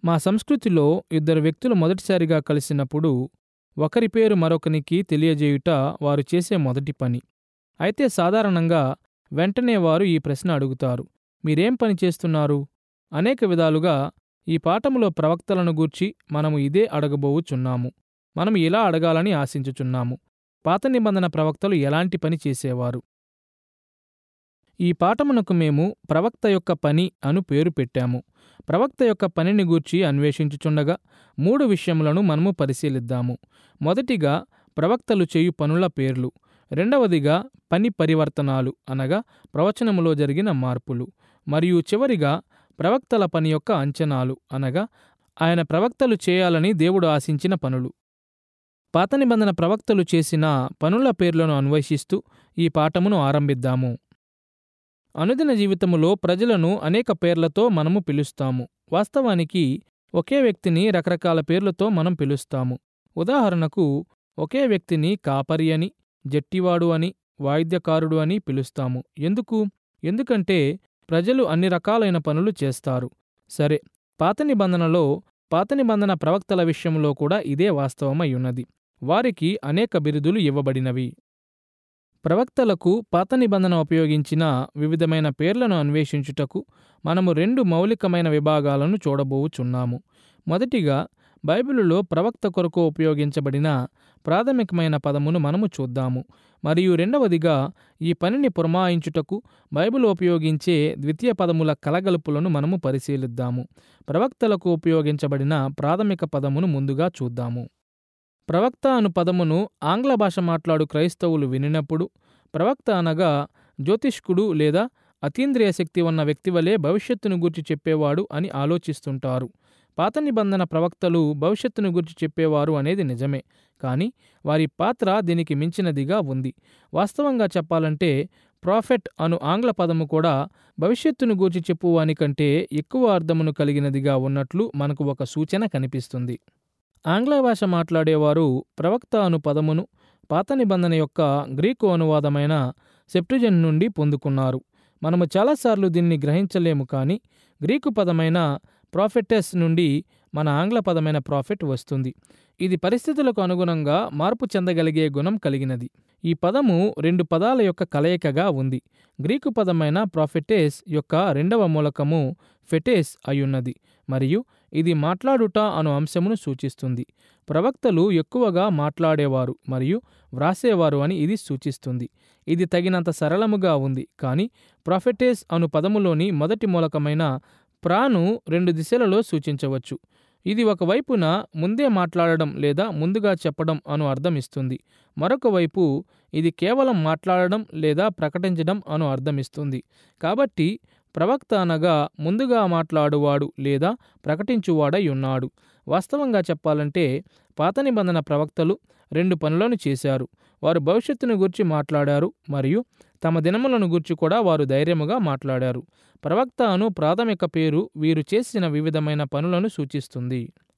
మా సంస్కృతిలో ఇద్దరు వ్యక్తులు మొదటిసారిగా కలిసినప్పుడు ఒకరి పేరు మరొకనికి తెలియజేయుట వారు చేసే మొదటి పని అయితే సాధారణంగా వెంటనే వారు ఈ ప్రశ్న అడుగుతారు మీరేం పని చేస్తున్నారు అనేక విధాలుగా ఈ పాఠములో ప్రవక్తలను గూర్చి మనము ఇదే అడగబోవుచున్నాము మనం ఇలా అడగాలని ఆశించుచున్నాము పాత నిబంధన ప్రవక్తలు ఎలాంటి పని చేసేవారు ఈ పాఠమునకు మేము ప్రవక్త యొక్క పని అను పేరు పెట్టాము ప్రవక్త యొక్క పనిని గూర్చి అన్వేషించుచుండగా మూడు విషయములను మనము పరిశీలిద్దాము మొదటిగా ప్రవక్తలు చేయు పనుల పేర్లు రెండవదిగా పని పరివర్తనాలు అనగా ప్రవచనములో జరిగిన మార్పులు మరియు చివరిగా ప్రవక్తల పని యొక్క అంచనాలు అనగా ఆయన ప్రవక్తలు చేయాలని దేవుడు ఆశించిన పనులు పాత నిబంధన ప్రవక్తలు చేసిన పనుల పేర్లను అన్వేషిస్తూ ఈ పాఠమును ఆరంభిద్దాము అనుదిన జీవితములో ప్రజలను అనేక పేర్లతో మనము పిలుస్తాము వాస్తవానికి ఒకే వ్యక్తిని రకరకాల పేర్లతో మనం పిలుస్తాము ఉదాహరణకు ఒకే వ్యక్తిని కాపరి అని జట్టివాడు అని వాయిద్యకారుడు అని పిలుస్తాము ఎందుకు ఎందుకంటే ప్రజలు అన్ని రకాలైన పనులు చేస్తారు సరే పాత నిబంధనలో పాత నిబంధన ప్రవక్తల విషయంలో కూడా ఇదే వాస్తవమై ఉన్నది వారికి అనేక బిరుదులు ఇవ్వబడినవి ప్రవక్తలకు పాత నిబంధన ఉపయోగించిన వివిధమైన పేర్లను అన్వేషించుటకు మనము రెండు మౌలికమైన విభాగాలను చూడబోవుచున్నాము మొదటిగా బైబిలులో ప్రవక్త కొరకు ఉపయోగించబడిన ప్రాథమికమైన పదమును మనము చూద్దాము మరియు రెండవదిగా ఈ పనిని పురమాయించుటకు బైబిల్ ఉపయోగించే ద్వితీయ పదముల కలగలుపులను మనము పరిశీలిద్దాము ప్రవక్తలకు ఉపయోగించబడిన ప్రాథమిక పదమును ముందుగా చూద్దాము ప్రవక్త అను పదమును ఆంగ్ల భాష మాట్లాడు క్రైస్తవులు వినినప్పుడు ప్రవక్త అనగా జ్యోతిష్కుడు లేదా అతీంద్రియ శక్తి ఉన్న వ్యక్తి వలె భవిష్యత్తును గురించి చెప్పేవాడు అని ఆలోచిస్తుంటారు పాత నిబంధన ప్రవక్తలు భవిష్యత్తును గురించి చెప్పేవారు అనేది నిజమే కానీ వారి పాత్ర దీనికి మించినదిగా ఉంది వాస్తవంగా చెప్పాలంటే ప్రాఫెట్ అను ఆంగ్ల పదము కూడా భవిష్యత్తును గూర్చి చెప్పువానికంటే ఎక్కువ అర్థమును కలిగినదిగా ఉన్నట్లు మనకు ఒక సూచన కనిపిస్తుంది ఆంగ్ల భాష మాట్లాడేవారు ప్రవక్త అను పదమును పాత నిబంధన యొక్క గ్రీకు అనువాదమైన సెప్టుజెన్ నుండి పొందుకున్నారు మనము చాలాసార్లు దీన్ని గ్రహించలేము కానీ గ్రీకు పదమైన ప్రాఫెటెస్ నుండి మన ఆంగ్ల పదమైన ప్రాఫిట్ వస్తుంది ఇది పరిస్థితులకు అనుగుణంగా మార్పు చెందగలిగే గుణం కలిగినది ఈ పదము రెండు పదాల యొక్క కలయికగా ఉంది గ్రీకు పదమైన ప్రాఫిటేస్ యొక్క రెండవ మూలకము ఫెటేస్ అయ్యున్నది మరియు ఇది మాట్లాడుట అను అంశమును సూచిస్తుంది ప్రవక్తలు ఎక్కువగా మాట్లాడేవారు మరియు వ్రాసేవారు అని ఇది సూచిస్తుంది ఇది తగినంత సరళముగా ఉంది కానీ ప్రాఫెటేస్ అను పదములోని మొదటి మూలకమైన ప్రాను రెండు దిశలలో సూచించవచ్చు ఇది ఒకవైపున ముందే మాట్లాడడం లేదా ముందుగా చెప్పడం అను అర్థం ఇస్తుంది మరొక వైపు ఇది కేవలం మాట్లాడడం లేదా ప్రకటించడం అను అర్థం ఇస్తుంది కాబట్టి ప్రవక్త అనగా ముందుగా మాట్లాడువాడు లేదా ప్రకటించువాడై ఉన్నాడు వాస్తవంగా చెప్పాలంటే పాత నిబంధన ప్రవక్తలు రెండు పనులను చేశారు వారు భవిష్యత్తును గురించి మాట్లాడారు మరియు తమ దినములను గురించి కూడా వారు ధైర్యముగా మాట్లాడారు ప్రవక్త అను ప్రాథమిక పేరు వీరు చేసిన వివిధమైన పనులను సూచిస్తుంది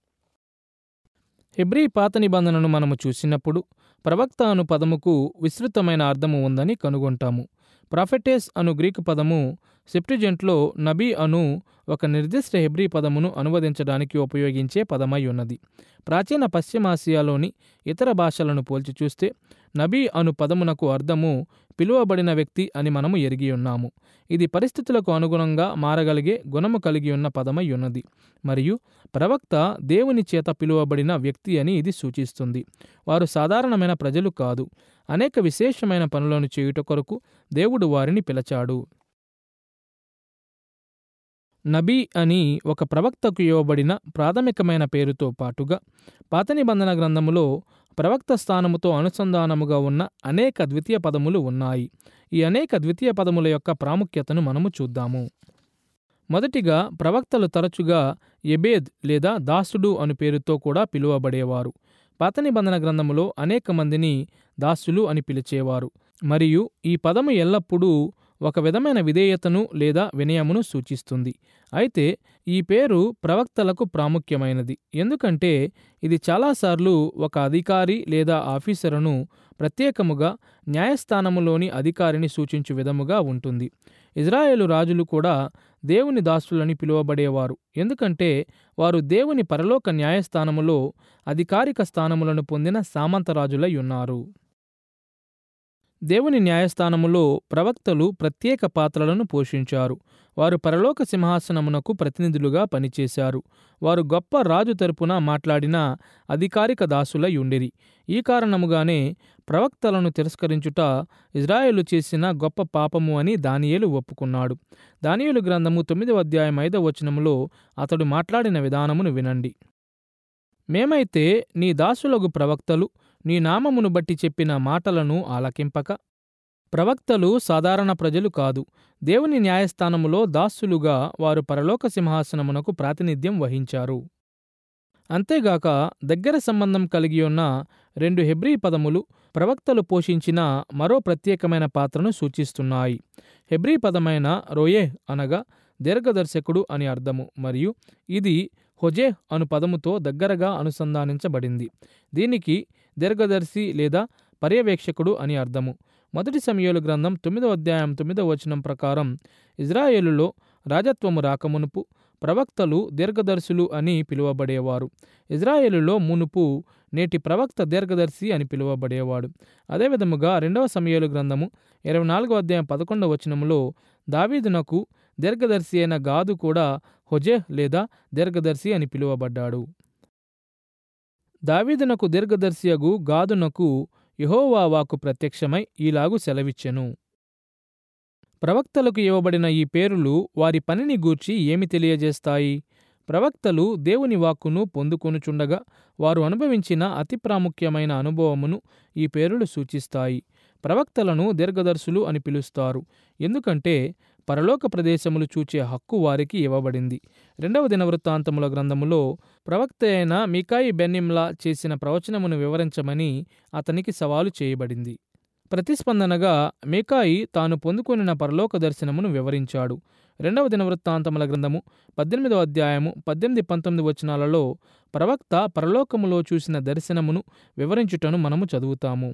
హెబ్రీ పాత నిబంధనను మనము చూసినప్పుడు ప్రవక్త అను పదముకు విస్తృతమైన అర్థము ఉందని కనుగొంటాము ప్రాఫెటేస్ అను గ్రీకు పదము సెప్టిజెంట్లో నబీ అను ఒక నిర్దిష్ట హెబ్రీ పదమును అనువదించడానికి ఉపయోగించే పదమై ఉన్నది ప్రాచీన పశ్చిమాసియాలోని ఇతర భాషలను పోల్చి చూస్తే నబీ అను పదమునకు అర్థము పిలువబడిన వ్యక్తి అని మనము ఎరిగి ఉన్నాము ఇది పరిస్థితులకు అనుగుణంగా మారగలిగే గుణము కలిగి ఉన్న పదమై ఉన్నది మరియు ప్రవక్త దేవుని చేత పిలువబడిన వ్యక్తి అని ఇది సూచిస్తుంది వారు సాధారణమైన ప్రజలు కాదు అనేక విశేషమైన పనులను చేయుట కొరకు దేవుడు వారిని పిలచాడు నబీ అని ఒక ప్రవక్తకు ఇవ్వబడిన ప్రాథమికమైన పేరుతో పాటుగా పాత నిబంధన గ్రంథములో ప్రవక్త స్థానముతో అనుసంధానముగా ఉన్న అనేక ద్వితీయ పదములు ఉన్నాయి ఈ అనేక ద్వితీయ పదముల యొక్క ప్రాముఖ్యతను మనము చూద్దాము మొదటిగా ప్రవక్తలు తరచుగా ఎబేద్ లేదా దాసుడు అను పేరుతో కూడా పిలువబడేవారు పాత నిబంధన గ్రంథములో అనేక మందిని దాసులు అని పిలిచేవారు మరియు ఈ పదము ఎల్లప్పుడూ ఒక విధమైన విధేయతను లేదా వినయమును సూచిస్తుంది అయితే ఈ పేరు ప్రవక్తలకు ప్రాముఖ్యమైనది ఎందుకంటే ఇది చాలాసార్లు ఒక అధికారి లేదా ఆఫీసరును ప్రత్యేకముగా న్యాయస్థానములోని అధికారిని సూచించు విధముగా ఉంటుంది ఇజ్రాయేలు రాజులు కూడా దేవుని దాసులని పిలువబడేవారు ఎందుకంటే వారు దేవుని పరలోక న్యాయస్థానములో అధికారిక స్థానములను పొందిన సామంతరాజులై ఉన్నారు దేవుని న్యాయస్థానములో ప్రవక్తలు ప్రత్యేక పాత్రలను పోషించారు వారు పరలోక సింహాసనమునకు ప్రతినిధులుగా పనిచేశారు వారు గొప్ప రాజు తరపున మాట్లాడిన అధికారిక దాసులై ఉండిరి ఈ కారణముగానే ప్రవక్తలను తిరస్కరించుట ఇజ్రాయేలు చేసిన గొప్ప పాపము అని దానియేలు ఒప్పుకున్నాడు దానియేలు గ్రంథము తొమ్మిదవ అధ్యాయం ఐదవ వచనములో అతడు మాట్లాడిన విధానమును వినండి మేమైతే నీ దాసులగు ప్రవక్తలు నీ నామమును బట్టి చెప్పిన మాటలను ఆలకింపక ప్రవక్తలు సాధారణ ప్రజలు కాదు దేవుని న్యాయస్థానములో దాసులుగా వారు పరలోక సింహాసనమునకు ప్రాతినిధ్యం వహించారు అంతేగాక దగ్గర సంబంధం కలిగి ఉన్న రెండు హెబ్రీ పదములు ప్రవక్తలు పోషించిన మరో ప్రత్యేకమైన పాత్రను సూచిస్తున్నాయి హెబ్రీ పదమైన రోయే అనగా దీర్ఘదర్శకుడు అని అర్థము మరియు ఇది హొజే అను పదముతో దగ్గరగా అనుసంధానించబడింది దీనికి దీర్ఘదర్శి లేదా పర్యవేక్షకుడు అని అర్థము మొదటి సమయాలు గ్రంథం తొమ్మిదవ అధ్యాయం తొమ్మిదవ వచనం ప్రకారం ఇజ్రాయేలులో రాజత్వము రాకమునుపు ప్రవక్తలు దీర్ఘదర్శులు అని పిలువబడేవారు ఇజ్రాయేలులో మునుపు నేటి ప్రవక్త దీర్ఘదర్శి అని పిలువబడేవాడు అదేవిధముగా రెండవ సమయాలు గ్రంథము ఇరవై నాలుగవ అధ్యాయం పదకొండవ వచనములో దావీదునకు దీర్ఘదర్శి అయిన గాదు కూడా హొజే లేదా దీర్ఘదర్శి అని పిలువబడ్డాడు దావీదునకు దీర్ఘదర్శియగు గాదునకు యెహోవా వాకు ప్రత్యక్షమై ఈలాగు సెలవిచ్చెను ప్రవక్తలకు ఇవ్వబడిన ఈ పేరులు వారి పనిని గూర్చి ఏమి తెలియజేస్తాయి ప్రవక్తలు దేవుని వాక్కును పొందుకొనుచుండగా వారు అనుభవించిన అతి ప్రాముఖ్యమైన అనుభవమును ఈ పేరులు సూచిస్తాయి ప్రవక్తలను దీర్ఘదర్శులు అని పిలుస్తారు ఎందుకంటే పరలోక ప్రదేశములు చూచే హక్కు వారికి ఇవ్వబడింది రెండవ దినవృత్తాంతముల గ్రంథములో ప్రవక్త అయిన మికాయి బెన్నింలా చేసిన ప్రవచనమును వివరించమని అతనికి సవాలు చేయబడింది ప్రతిస్పందనగా మీకాయి తాను పొందుకొనిన పరలోక దర్శనమును వివరించాడు రెండవ దినవృత్తాంతముల గ్రంథము పద్దెనిమిదవ అధ్యాయము పద్దెనిమిది పంతొమ్మిది వచనాలలో ప్రవక్త పరలోకములో చూసిన దర్శనమును వివరించుటను మనము చదువుతాము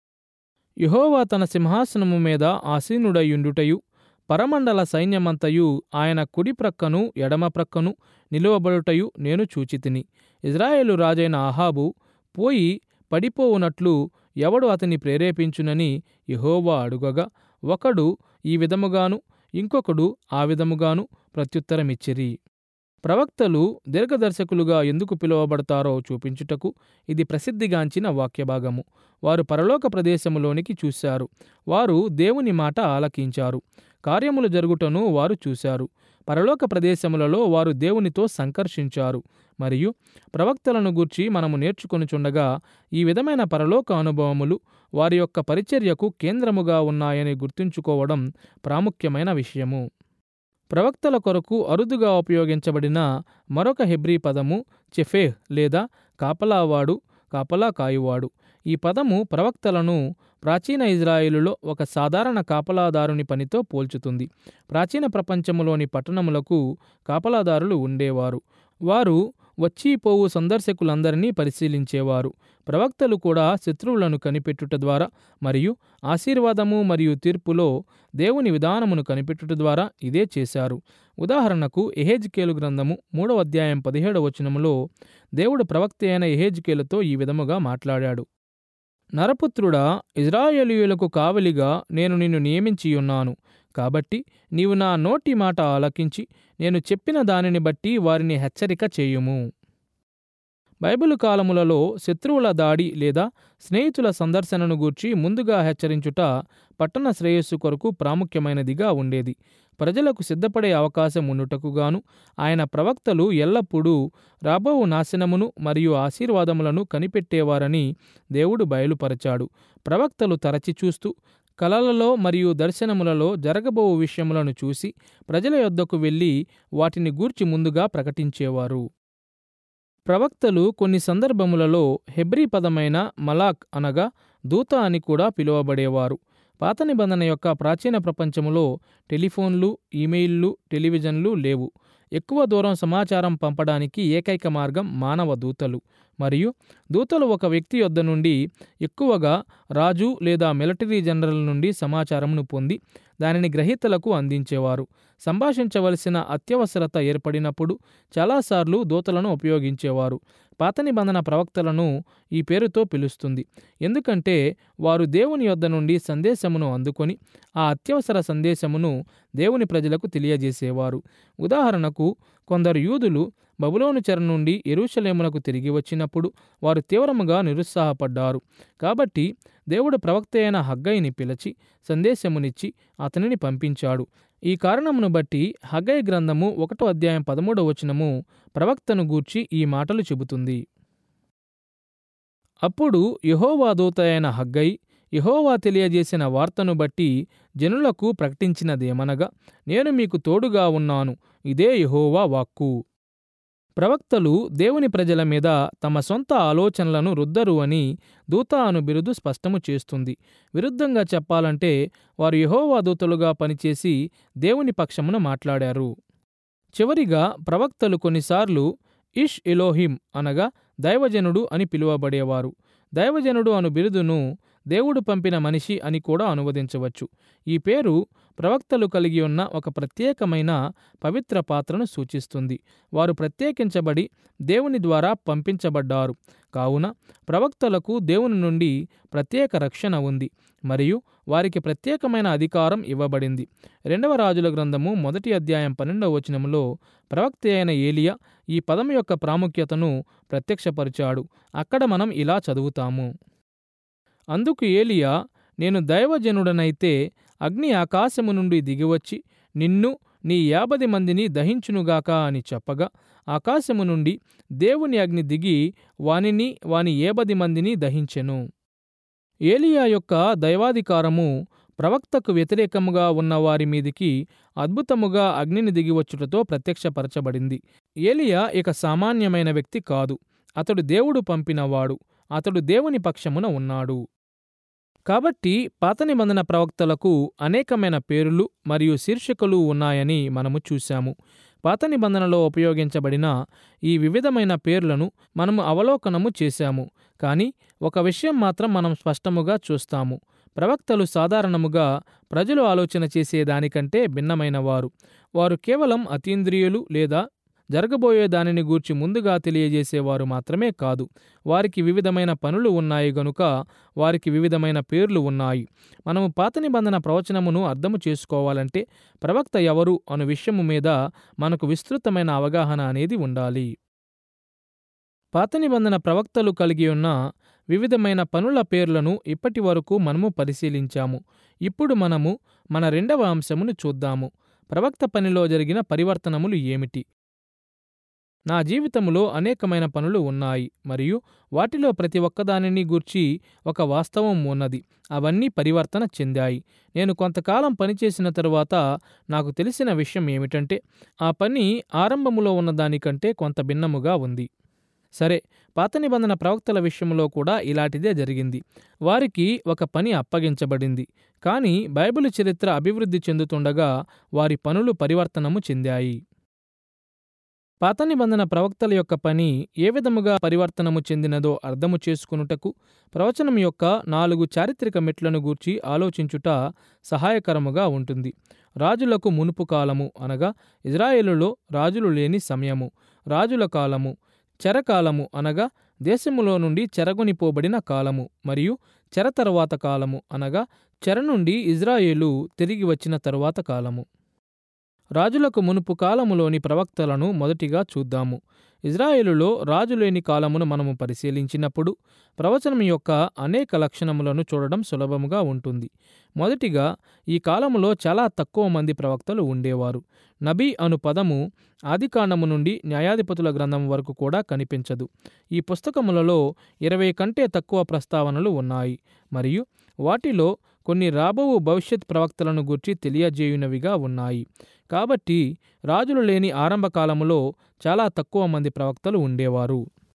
యహోవా తన సింహాసనము మీద ఆసీనుడయుండుటయు పరమండల సైన్యమంతయు ఆయన కుడి ప్రక్కను ఎడమ ప్రక్కను నిలువబడుటయు నేను చూచితిని ఇజ్రాయేలు రాజైన అహాబు పోయి పడిపోవునట్లు ఎవడు అతని ప్రేరేపించునని యహోవా అడుగగా ఒకడు ఈ విధముగాను ఇంకొకడు ఆ విధముగాను ప్రత్యుత్తరమిచ్చిరి ప్రవక్తలు దీర్ఘదర్శకులుగా ఎందుకు పిలువబడతారో చూపించుటకు ఇది ప్రసిద్ధిగాంచిన వాక్యభాగము వారు పరలోక ప్రదేశములోనికి చూశారు వారు దేవుని మాట ఆలకించారు కార్యములు జరుగుటను వారు చూశారు పరలోక ప్రదేశములలో వారు దేవునితో సంకర్షించారు మరియు ప్రవక్తలను గూర్చి మనము నేర్చుకొనుచుండగా ఈ విధమైన పరలోక అనుభవములు వారి యొక్క పరిచర్యకు కేంద్రముగా ఉన్నాయని గుర్తుంచుకోవడం ప్రాముఖ్యమైన విషయము ప్రవక్తల కొరకు అరుదుగా ఉపయోగించబడిన మరొక హెబ్రీ పదము చెఫేహ్ లేదా కాపలావాడు కాపలా కాయువాడు ఈ పదము ప్రవక్తలను ప్రాచీన ఇజ్రాయిలులో ఒక సాధారణ కాపలాదారుని పనితో పోల్చుతుంది ప్రాచీన ప్రపంచములోని పట్టణములకు కాపలాదారులు ఉండేవారు వారు వచ్చిపోవు సందర్శకులందరినీ పరిశీలించేవారు ప్రవక్తలు కూడా శత్రువులను కనిపెట్టుట ద్వారా మరియు ఆశీర్వాదము మరియు తీర్పులో దేవుని విధానమును కనిపెట్టుట ద్వారా ఇదే చేశారు ఉదాహరణకు ఎహేజ్కేలు గ్రంథము మూడవ అధ్యాయం పదిహేడవ వచనములో దేవుడు ప్రవక్త అయిన ఎహేజ్కేలుతో ఈ విధముగా మాట్లాడాడు నరపుత్రుడా ఇజ్రాయేలీయులకు కావలిగా నేను నిన్ను నియమించియున్నాను కాబట్టి నీవు నా నోటి మాట ఆలకించి నేను చెప్పిన దానిని బట్టి వారిని హెచ్చరిక చేయుము బైబిలు కాలములలో శత్రువుల దాడి లేదా స్నేహితుల సందర్శనను గూర్చి ముందుగా హెచ్చరించుట పట్టణ శ్రేయస్సు కొరకు ప్రాముఖ్యమైనదిగా ఉండేది ప్రజలకు సిద్ధపడే అవకాశం ఉండుటకుగాను ఆయన ప్రవక్తలు ఎల్లప్పుడూ రాబోవు నాశనమును మరియు ఆశీర్వాదములను కనిపెట్టేవారని దేవుడు బయలుపరచాడు ప్రవక్తలు తరచి చూస్తూ కలలలో మరియు దర్శనములలో జరగబోవు విషయములను చూసి ప్రజల యొద్దకు వెళ్ళి వాటిని గూర్చి ముందుగా ప్రకటించేవారు ప్రవక్తలు కొన్ని సందర్భములలో హెబ్రీ పదమైన మలాక్ అనగా దూత అని కూడా పిలువబడేవారు పాత నిబంధన యొక్క ప్రాచీన ప్రపంచములో టెలిఫోన్లు ఈమెయిల్లు టెలివిజన్లు లేవు ఎక్కువ దూరం సమాచారం పంపడానికి ఏకైక మార్గం మానవ దూతలు మరియు దూతలు ఒక వ్యక్తి యొద్ద నుండి ఎక్కువగా రాజు లేదా మిలిటరీ జనరల్ నుండి సమాచారమును పొంది దానిని గ్రహీతలకు అందించేవారు సంభాషించవలసిన అత్యవసరత ఏర్పడినప్పుడు చాలాసార్లు దూతలను ఉపయోగించేవారు పాత నిబంధన ప్రవక్తలను ఈ పేరుతో పిలుస్తుంది ఎందుకంటే వారు దేవుని యొద్ద నుండి సందేశమును అందుకొని ఆ అత్యవసర సందేశమును దేవుని ప్రజలకు తెలియజేసేవారు ఉదాహరణకు కొందరు యూదులు బబులోను చెర నుండి ఎరుషలేమునకు తిరిగి వచ్చినప్పుడు వారు తీవ్రముగా నిరుత్సాహపడ్డారు కాబట్టి దేవుడు ప్రవక్త అయిన హగ్గయిని పిలిచి సందేశమునిచ్చి అతనిని పంపించాడు ఈ కారణమును బట్టి హగ్గయి గ్రంథము ఒకటో అధ్యాయం పదమూడవ వచనము ప్రవక్తను గూర్చి ఈ మాటలు చెబుతుంది అప్పుడు యహోవా దూత అయిన హగ్గై యహోవా తెలియజేసిన వార్తను బట్టి జనులకు ప్రకటించినదేమనగా నేను మీకు తోడుగా ఉన్నాను ఇదే యహోవా వాక్కు ప్రవక్తలు దేవుని ప్రజల మీద తమ సొంత ఆలోచనలను రుద్దరు అని దూత అను బిరుదు స్పష్టము చేస్తుంది విరుద్ధంగా చెప్పాలంటే వారు యహోవా దూతలుగా పనిచేసి దేవుని పక్షమున మాట్లాడారు చివరిగా ప్రవక్తలు కొన్నిసార్లు ఇష్ ఎలోహిం అనగా దైవజనుడు అని పిలువబడేవారు దైవజనుడు అను బిరుదును దేవుడు పంపిన మనిషి అని కూడా అనువదించవచ్చు ఈ పేరు ప్రవక్తలు కలిగి ఉన్న ఒక ప్రత్యేకమైన పవిత్ర పాత్రను సూచిస్తుంది వారు ప్రత్యేకించబడి దేవుని ద్వారా పంపించబడ్డారు కావున ప్రవక్తలకు దేవుని నుండి ప్రత్యేక రక్షణ ఉంది మరియు వారికి ప్రత్యేకమైన అధికారం ఇవ్వబడింది రెండవ రాజుల గ్రంథము మొదటి అధ్యాయం పన్నెండవ వచనములో ప్రవక్త అయిన ఏలియా ఈ పదం యొక్క ప్రాముఖ్యతను ప్రత్యక్షపరిచాడు అక్కడ మనం ఇలా చదువుతాము అందుకు ఏలియా నేను దైవజనుడనైతే అగ్ని ఆకాశము నుండి దిగివచ్చి నిన్ను నీ యాభది మందిని దహించునుగాక అని చెప్పగా ఆకాశము నుండి దేవుని అగ్ని దిగి వానిని వాని ఏబది మందిని దహించెను ఏలియా యొక్క దైవాధికారము ప్రవక్తకు వ్యతిరేకముగా ఉన్న వారి మీదికి అద్భుతముగా అగ్నిని దిగివచ్చుటతో ప్రత్యక్షపరచబడింది ఏలియా ఇక సామాన్యమైన వ్యక్తి కాదు అతడు దేవుడు పంపినవాడు అతడు దేవుని పక్షమున ఉన్నాడు కాబట్టి పాత నిబంధన ప్రవక్తలకు అనేకమైన పేరులు మరియు శీర్షికలు ఉన్నాయని మనము చూశాము పాత నిబంధనలో ఉపయోగించబడిన ఈ వివిధమైన పేర్లను మనము అవలోకనము చేశాము కానీ ఒక విషయం మాత్రం మనం స్పష్టముగా చూస్తాము ప్రవక్తలు సాధారణముగా ప్రజలు ఆలోచన చేసే దానికంటే భిన్నమైన వారు వారు కేవలం అతీంద్రియులు లేదా జరగబోయే దానిని గూర్చి ముందుగా తెలియజేసేవారు మాత్రమే కాదు వారికి వివిధమైన పనులు ఉన్నాయి గనుక వారికి వివిధమైన పేర్లు ఉన్నాయి మనము పాత నిబంధన ప్రవచనమును అర్థము చేసుకోవాలంటే ప్రవక్త ఎవరు అను విషయము మీద మనకు విస్తృతమైన అవగాహన అనేది ఉండాలి పాత నిబంధన ప్రవక్తలు కలిగి ఉన్న వివిధమైన పనుల పేర్లను ఇప్పటి వరకు మనము పరిశీలించాము ఇప్పుడు మనము మన రెండవ అంశమును చూద్దాము ప్రవక్త పనిలో జరిగిన పరివర్తనములు ఏమిటి నా జీవితంలో అనేకమైన పనులు ఉన్నాయి మరియు వాటిలో ప్రతి ఒక్కదానిని గూర్చి ఒక వాస్తవం ఉన్నది అవన్నీ పరివర్తన చెందాయి నేను కొంతకాలం పనిచేసిన తరువాత నాకు తెలిసిన విషయం ఏమిటంటే ఆ పని ఆరంభములో ఉన్న దానికంటే కొంత భిన్నముగా ఉంది సరే పాత నిబంధన ప్రవక్తల విషయంలో కూడా ఇలాంటిదే జరిగింది వారికి ఒక పని అప్పగించబడింది కానీ బైబిల్ చరిత్ర అభివృద్ధి చెందుతుండగా వారి పనులు పరివర్తనము చెందాయి పాత నిబంధన ప్రవక్తల యొక్క పని ఏ విధముగా పరివర్తనము చెందినదో అర్థము చేసుకునుటకు ప్రవచనం యొక్క నాలుగు చారిత్రక మెట్లను గూర్చి ఆలోచించుట సహాయకరముగా ఉంటుంది రాజులకు మునుపు కాలము అనగా ఇజ్రాయేలులో రాజులు లేని సమయము రాజుల కాలము చెరకాలము అనగా దేశములో నుండి చెరగొనిపోబడిన కాలము మరియు చెర తరువాత కాలము అనగా చెర నుండి ఇజ్రాయేలు తిరిగి వచ్చిన తరువాత కాలము రాజులకు మునుపు కాలములోని ప్రవక్తలను మొదటిగా చూద్దాము ఇజ్రాయేలులో రాజు లేని కాలమును మనము పరిశీలించినప్పుడు ప్రవచనం యొక్క అనేక లక్షణములను చూడడం సులభముగా ఉంటుంది మొదటిగా ఈ కాలములో చాలా తక్కువ మంది ప్రవక్తలు ఉండేవారు నబీ అను పదము ఆదికాండము నుండి న్యాయాధిపతుల గ్రంథం వరకు కూడా కనిపించదు ఈ పుస్తకములలో ఇరవై కంటే తక్కువ ప్రస్తావనలు ఉన్నాయి మరియు వాటిలో కొన్ని రాబోవు భవిష్యత్ ప్రవక్తలను గూర్చి తెలియజేయునవిగా ఉన్నాయి కాబట్టి రాజులు లేని ఆరంభ కాలములో చాలా తక్కువ మంది ప్రవక్తలు ఉండేవారు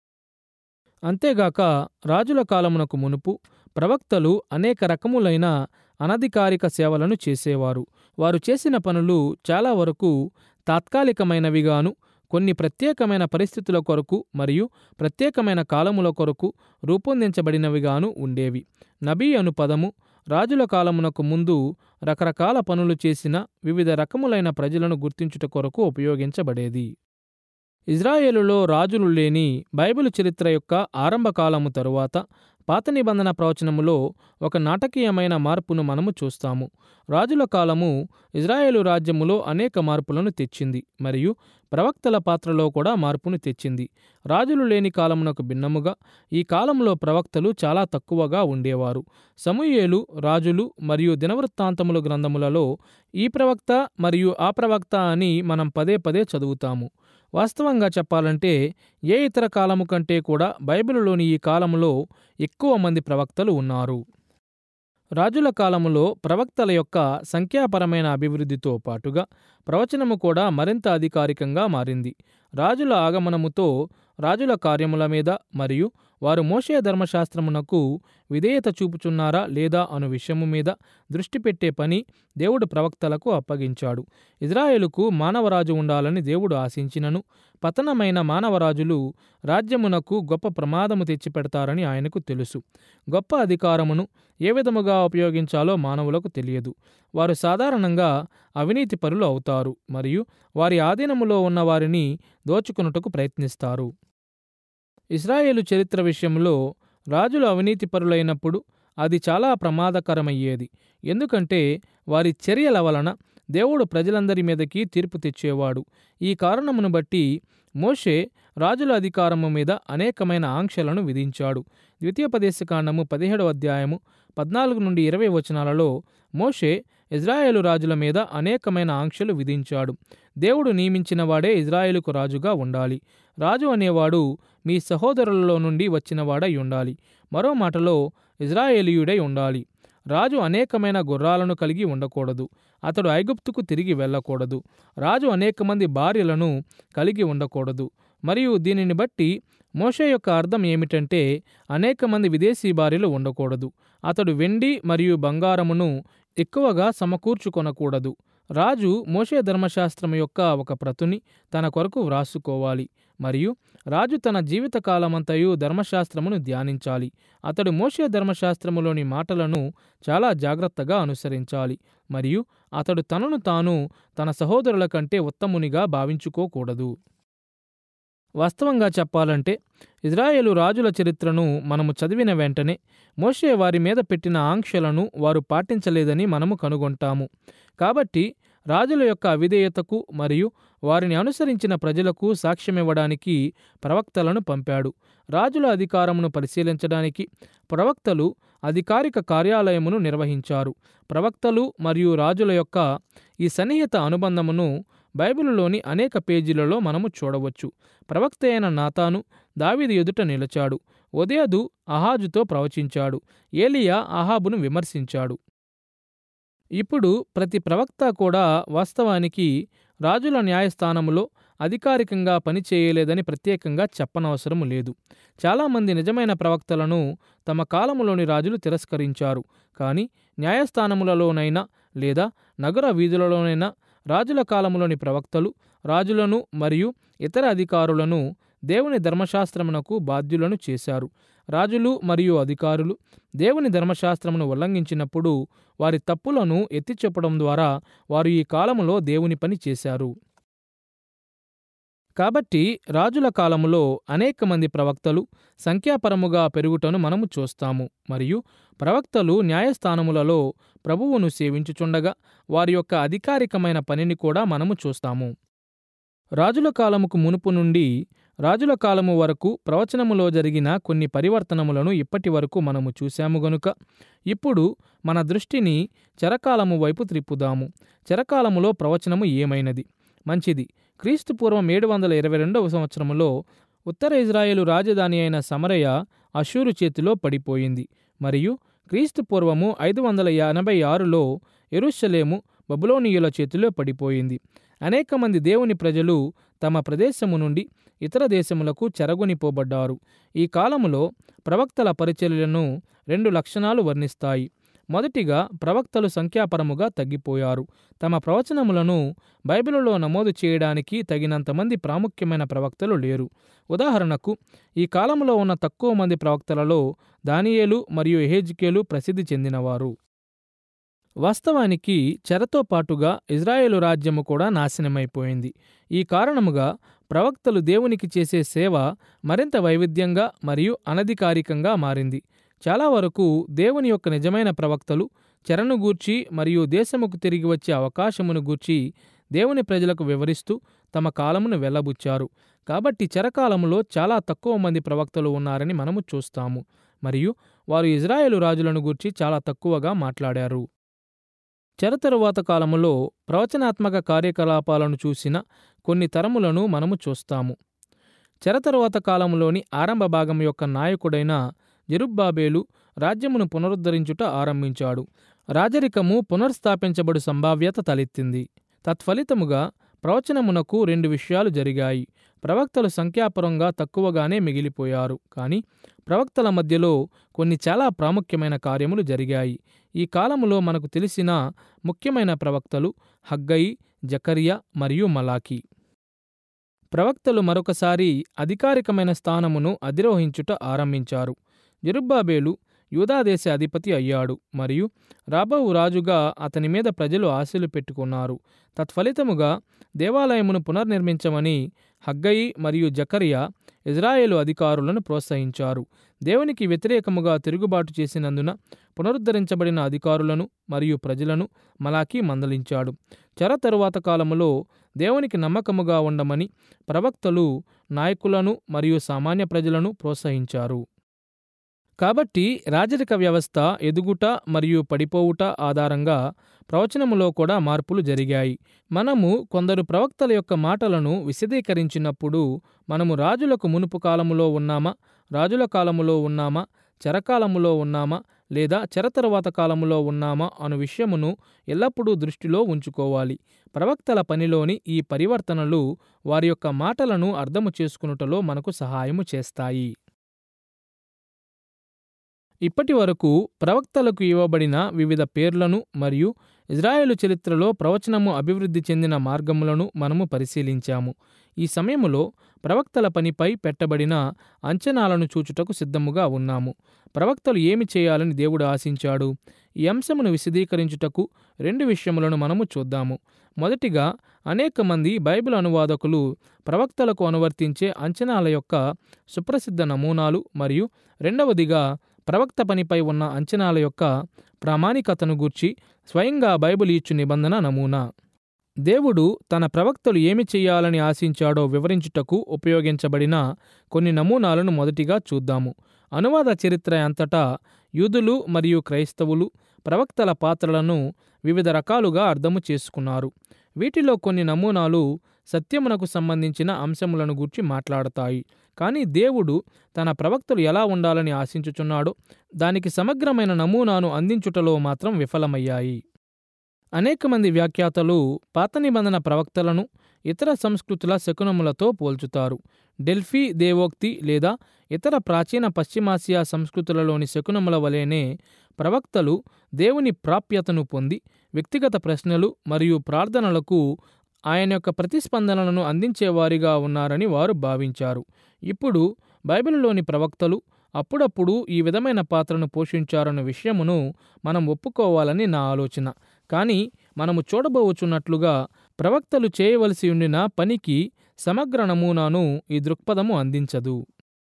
అంతేగాక రాజుల కాలమునకు మునుపు ప్రవక్తలు అనేక రకములైన అనధికారిక సేవలను చేసేవారు వారు చేసిన పనులు చాలా వరకు తాత్కాలికమైనవిగాను కొన్ని ప్రత్యేకమైన పరిస్థితుల కొరకు మరియు ప్రత్యేకమైన కాలముల కొరకు రూపొందించబడినవిగాను ఉండేవి నబీ అను పదము రాజుల కాలమునకు ముందు రకరకాల పనులు చేసిన వివిధ రకములైన ప్రజలను గుర్తించుట కొరకు ఉపయోగించబడేది ఇజ్రాయేలులో రాజులు లేని బైబిలు చరిత్ర యొక్క ఆరంభకాలము తరువాత పాత నిబంధన ప్రవచనములో ఒక నాటకీయమైన మార్పును మనము చూస్తాము రాజుల కాలము ఇజ్రాయేలు రాజ్యములో అనేక మార్పులను తెచ్చింది మరియు ప్రవక్తల పాత్రలో కూడా మార్పును తెచ్చింది రాజులు లేని కాలమునకు భిన్నముగా ఈ కాలంలో ప్రవక్తలు చాలా తక్కువగా ఉండేవారు సమూయేలు రాజులు మరియు దినవృత్తాంతములు గ్రంథములలో ఈ ప్రవక్త మరియు ఆ ప్రవక్త అని మనం పదే పదే చదువుతాము వాస్తవంగా చెప్పాలంటే ఏ ఇతర కాలము కంటే కూడా బైబిలులోని ఈ కాలములో ఎక్కువ మంది ప్రవక్తలు ఉన్నారు రాజుల కాలములో ప్రవక్తల యొక్క సంఖ్యాపరమైన అభివృద్ధితో పాటుగా ప్రవచనము కూడా మరింత అధికారికంగా మారింది రాజుల ఆగమనముతో రాజుల కార్యముల మీద మరియు వారు మోషే ధర్మశాస్త్రమునకు విధేయత చూపుచున్నారా లేదా అను విషయము మీద దృష్టి పెట్టే పని దేవుడు ప్రవక్తలకు అప్పగించాడు ఇజ్రాయేలుకు మానవరాజు ఉండాలని దేవుడు ఆశించినను పతనమైన మానవరాజులు రాజ్యమునకు గొప్ప ప్రమాదము తెచ్చిపెడతారని ఆయనకు తెలుసు గొప్ప అధికారమును ఏ విధముగా ఉపయోగించాలో మానవులకు తెలియదు వారు సాధారణంగా అవినీతి పరులు అవుతారు మరియు వారి ఆధీనములో ఉన్న వారిని దోచుకొనుటకు ప్రయత్నిస్తారు ఇస్రాయేలు చరిత్ర విషయంలో రాజులు అవినీతి పరులైనప్పుడు అది చాలా ప్రమాదకరమయ్యేది ఎందుకంటే వారి చర్యల వలన దేవుడు ప్రజలందరి మీదకి తీర్పు తెచ్చేవాడు ఈ కారణమును బట్టి మోషే రాజుల అధికారము మీద అనేకమైన ఆంక్షలను విధించాడు ద్వితీయోపదేశకాండము పదిహేడవ అధ్యాయము పద్నాలుగు నుండి ఇరవై వచనాలలో మోషే ఇజ్రాయేలు రాజుల మీద అనేకమైన ఆంక్షలు విధించాడు దేవుడు నియమించిన వాడే ఇజ్రాయేలుకు రాజుగా ఉండాలి రాజు అనేవాడు మీ సహోదరులలో నుండి వచ్చినవాడై ఉండాలి మరో మాటలో ఇజ్రాయేలీయుడై ఉండాలి రాజు అనేకమైన గుర్రాలను కలిగి ఉండకూడదు అతడు ఐగుప్తుకు తిరిగి వెళ్ళకూడదు రాజు అనేక మంది భార్యలను కలిగి ఉండకూడదు మరియు దీనిని బట్టి మోషే యొక్క అర్థం ఏమిటంటే అనేక మంది విదేశీ భార్యలు ఉండకూడదు అతడు వెండి మరియు బంగారమును ఎక్కువగా సమకూర్చుకొనకూడదు రాజు మోషే ధర్మశాస్త్రం యొక్క ఒక ప్రతుని తన కొరకు వ్రాసుకోవాలి మరియు రాజు తన జీవితకాలమంతయు ధర్మశాస్త్రమును ధ్యానించాలి అతడు మోషే ధర్మశాస్త్రములోని మాటలను చాలా జాగ్రత్తగా అనుసరించాలి మరియు అతడు తనను తాను తన సహోదరుల కంటే ఉత్తమునిగా భావించుకోకూడదు వాస్తవంగా చెప్పాలంటే ఇజ్రాయేలు రాజుల చరిత్రను మనము చదివిన వెంటనే మోషే వారి మీద పెట్టిన ఆంక్షలను వారు పాటించలేదని మనము కనుగొంటాము కాబట్టి రాజుల యొక్క అవిధేయతకు మరియు వారిని అనుసరించిన ప్రజలకు సాక్ష్యమివ్వడానికి ప్రవక్తలను పంపాడు రాజుల అధికారమును పరిశీలించడానికి ప్రవక్తలు అధికారిక కార్యాలయమును నిర్వహించారు ప్రవక్తలు మరియు రాజుల యొక్క ఈ సన్నిహిత అనుబంధమును బైబిలులోని అనేక పేజీలలో మనము చూడవచ్చు ప్రవక్త అయిన నాతాను దావీదు ఎదుట నిలిచాడు ఉదయదు అహాజుతో ప్రవచించాడు ఏలియా అహాబును విమర్శించాడు ఇప్పుడు ప్రతి ప్రవక్త కూడా వాస్తవానికి రాజుల న్యాయస్థానములో అధికారికంగా పనిచేయలేదని ప్రత్యేకంగా చెప్పనవసరం లేదు చాలామంది నిజమైన ప్రవక్తలను తమ కాలములోని రాజులు తిరస్కరించారు కానీ న్యాయస్థానములలోనైనా లేదా నగర వీధులలోనైనా రాజుల కాలములోని ప్రవక్తలు రాజులను మరియు ఇతర అధికారులను దేవుని ధర్మశాస్త్రమునకు బాధ్యులను చేశారు రాజులు మరియు అధికారులు దేవుని ధర్మశాస్త్రమును ఉల్లంఘించినప్పుడు వారి తప్పులను ఎత్తి చెప్పడం ద్వారా వారు ఈ కాలములో దేవుని పని చేశారు కాబట్టి రాజుల కాలములో అనేక మంది ప్రవక్తలు సంఖ్యాపరముగా పెరుగుటను మనము చూస్తాము మరియు ప్రవక్తలు న్యాయస్థానములలో ప్రభువును సేవించుచుండగా వారి యొక్క అధికారికమైన పనిని కూడా మనము చూస్తాము రాజుల కాలముకు మునుపు నుండి రాజుల కాలము వరకు ప్రవచనములో జరిగిన కొన్ని పరివర్తనములను ఇప్పటి వరకు మనము చూశాము గనుక ఇప్పుడు మన దృష్టిని చెరకాలము వైపు త్రిప్పుదాము చెరకాలములో ప్రవచనము ఏమైనది మంచిది క్రీస్తు పూర్వం ఏడు వందల ఇరవై రెండవ సంవత్సరములో ఉత్తర ఇజ్రాయేలు రాజధాని అయిన సమరయ అషూరు చేతిలో పడిపోయింది మరియు క్రీస్తు పూర్వము ఐదు వందల ఎనభై ఆరులో ఎరుషలేము బబులోనియుల చేతిలో పడిపోయింది అనేక మంది దేవుని ప్రజలు తమ ప్రదేశము నుండి ఇతర దేశములకు చెరగొనిపోబడ్డారు ఈ కాలములో ప్రవక్తల పరిచర్యలను రెండు లక్షణాలు వర్ణిస్తాయి మొదటిగా ప్రవక్తలు సంఖ్యాపరముగా తగ్గిపోయారు తమ ప్రవచనములను బైబిలులో నమోదు చేయడానికి తగినంతమంది ప్రాముఖ్యమైన ప్రవక్తలు లేరు ఉదాహరణకు ఈ కాలంలో ఉన్న తక్కువ మంది ప్రవక్తలలో దానియేలు మరియు ఎహెజ్కేలు ప్రసిద్ధి చెందినవారు వాస్తవానికి చెరతో పాటుగా ఇజ్రాయేలు రాజ్యము కూడా నాశనమైపోయింది ఈ కారణముగా ప్రవక్తలు దేవునికి చేసే సేవ మరింత వైవిధ్యంగా మరియు అనధికారికంగా మారింది చాలా వరకు దేవుని యొక్క నిజమైన ప్రవక్తలు చెరను గూర్చి మరియు దేశముకు తిరిగి వచ్చే అవకాశమును గూర్చి దేవుని ప్రజలకు వివరిస్తూ తమ కాలమును వెళ్ళబుచ్చారు కాబట్టి చెరకాలములో చాలా తక్కువ మంది ప్రవక్తలు ఉన్నారని మనము చూస్తాము మరియు వారు ఇజ్రాయేలు రాజులను గూర్చి చాలా తక్కువగా మాట్లాడారు చెర తరువాత కాలములో ప్రవచనాత్మక కార్యకలాపాలను చూసిన కొన్ని తరములను మనము చూస్తాము చెర తరువాత కాలములోని ఆరంభ భాగం యొక్క నాయకుడైన జెరుబ్బాబేలు రాజ్యమును పునరుద్ధరించుట ఆరంభించాడు రాజరికము పునర్స్థాపించబడు సంభావ్యత తలెత్తింది తత్ఫలితముగా ప్రవచనమునకు రెండు విషయాలు జరిగాయి ప్రవక్తలు సంఖ్యాపరంగా తక్కువగానే మిగిలిపోయారు కానీ ప్రవక్తల మధ్యలో కొన్ని చాలా ప్రాముఖ్యమైన కార్యములు జరిగాయి ఈ కాలములో మనకు తెలిసిన ముఖ్యమైన ప్రవక్తలు హగ్గయి జకరియా మరియు మలాకి ప్రవక్తలు మరొకసారి అధికారికమైన స్థానమును అధిరోహించుట ఆరంభించారు జెరుబ్బాబేలు యూదాదేశ అధిపతి అయ్యాడు మరియు రాబోవు రాజుగా అతని మీద ప్రజలు ఆశలు పెట్టుకున్నారు తత్ఫలితముగా దేవాలయమును పునర్నిర్మించమని హగ్గయి మరియు జకరియా ఇజ్రాయేలు అధికారులను ప్రోత్సహించారు దేవునికి వ్యతిరేకముగా తిరుగుబాటు చేసినందున పునరుద్ధరించబడిన అధికారులను మరియు ప్రజలను మలాకి మందలించాడు చెర తరువాత కాలములో దేవునికి నమ్మకముగా ఉండమని ప్రవక్తలు నాయకులను మరియు సామాన్య ప్రజలను ప్రోత్సహించారు కాబట్టి రాజరిక వ్యవస్థ ఎదుగుట మరియు పడిపోవుట ఆధారంగా ప్రవచనములో కూడా మార్పులు జరిగాయి మనము కొందరు ప్రవక్తల యొక్క మాటలను విశదీకరించినప్పుడు మనము రాజులకు మునుపు కాలములో ఉన్నామా రాజుల కాలములో ఉన్నామా చెరకాలములో ఉన్నామా లేదా చెర తరువాత కాలములో ఉన్నామా అను విషయమును ఎల్లప్పుడూ దృష్టిలో ఉంచుకోవాలి ప్రవక్తల పనిలోని ఈ పరివర్తనలు వారి యొక్క మాటలను అర్థము చేసుకునుటలో మనకు సహాయము చేస్తాయి ఇప్పటి వరకు ప్రవక్తలకు ఇవ్వబడిన వివిధ పేర్లను మరియు ఇజ్రాయేలు చరిత్రలో ప్రవచనము అభివృద్ధి చెందిన మార్గములను మనము పరిశీలించాము ఈ సమయములో ప్రవక్తల పనిపై పెట్టబడిన అంచనాలను చూచుటకు సిద్ధముగా ఉన్నాము ప్రవక్తలు ఏమి చేయాలని దేవుడు ఆశించాడు ఈ అంశమును విశదీకరించుటకు రెండు విషయములను మనము చూద్దాము మొదటిగా అనేక మంది బైబిల్ అనువాదకులు ప్రవక్తలకు అనువర్తించే అంచనాల యొక్క సుప్రసిద్ధ నమూనాలు మరియు రెండవదిగా ప్రవక్త పనిపై ఉన్న అంచనాల యొక్క ప్రామాణికతను గూర్చి స్వయంగా బైబిల్ ఇచ్చు నిబంధన నమూనా దేవుడు తన ప్రవక్తలు ఏమి చేయాలని ఆశించాడో వివరించుటకు ఉపయోగించబడిన కొన్ని నమూనాలను మొదటిగా చూద్దాము అనువాద చరిత్ర అంతటా యూదులు మరియు క్రైస్తవులు ప్రవక్తల పాత్రలను వివిధ రకాలుగా అర్థము చేసుకున్నారు వీటిలో కొన్ని నమూనాలు సత్యమునకు సంబంధించిన అంశములను గూర్చి మాట్లాడతాయి కానీ దేవుడు తన ప్రవక్తలు ఎలా ఉండాలని ఆశించుచున్నాడో దానికి సమగ్రమైన నమూనాను అందించుటలో మాత్రం విఫలమయ్యాయి అనేక మంది వ్యాఖ్యాతలు పాత నిబంధన ప్రవక్తలను ఇతర సంస్కృతుల శకునములతో పోల్చుతారు డెల్ఫీ దేవోక్తి లేదా ఇతర ప్రాచీన పశ్చిమాసియా సంస్కృతులలోని శకునముల వలెనే ప్రవక్తలు దేవుని ప్రాప్యతను పొంది వ్యక్తిగత ప్రశ్నలు మరియు ప్రార్థనలకు ఆయన యొక్క ప్రతిస్పందనలను అందించేవారిగా ఉన్నారని వారు భావించారు ఇప్పుడు బైబిల్లోని ప్రవక్తలు అప్పుడప్పుడు ఈ విధమైన పాత్రను పోషించారన్న విషయమును మనం ఒప్పుకోవాలని నా ఆలోచన కానీ మనము చూడబోచున్నట్లుగా ప్రవక్తలు చేయవలసి ఉండిన పనికి సమగ్ర నమూనాను ఈ దృక్పథము అందించదు